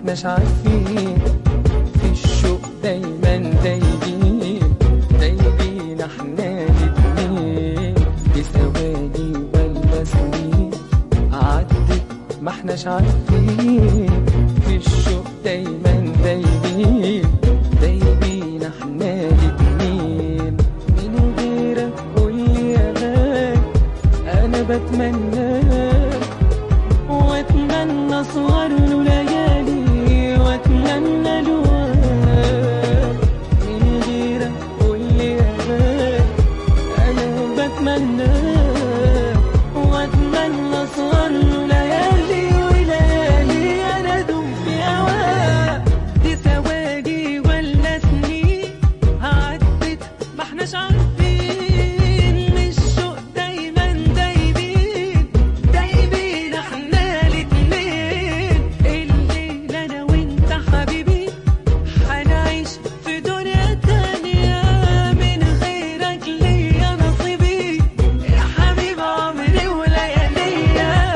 احناش عارفين في الشوق دايما دايبين دايبين احنا الاتنين بثواني ولا سنين عدت ما احناش عارفين في الشوق دايما دايبين دايبين احنا الاتنين من غيرك قولي يا غالي انا بتمناك واتمنى اسهر له ليالي واتمنى الوقت من غيرك قولي يا غالي انا بتمنى واتمنى اسهر له ليالي وليالي انا ادوم في هواك دي ثواني ولا سنين عدت ما احناش عارفين الشوق دايما دايبين دايبين احنا الاتنين الليل انا وانت حبيبي هنعيش في دنيا تانية من غيرك ليا نصيبي يا حبيب عمري ولياليا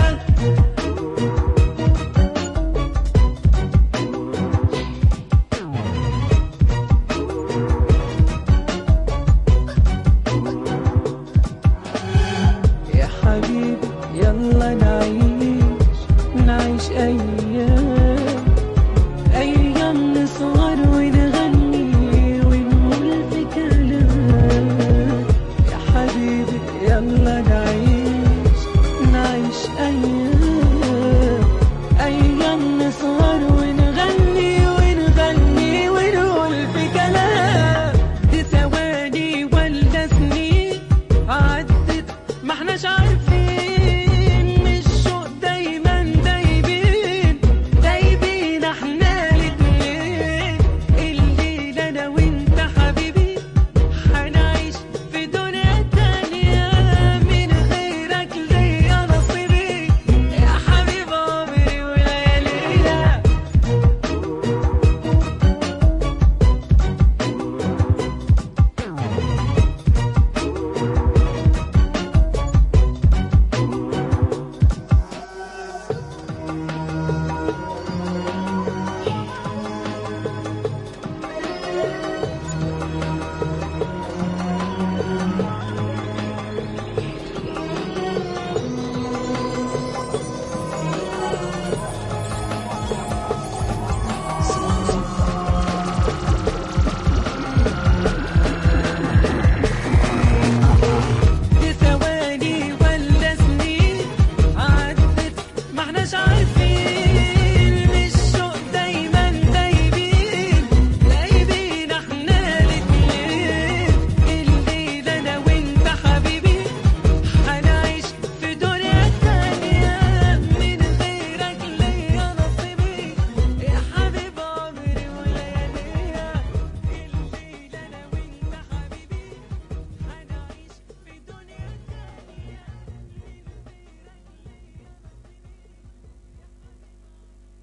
يا حبيبي يلا نعيش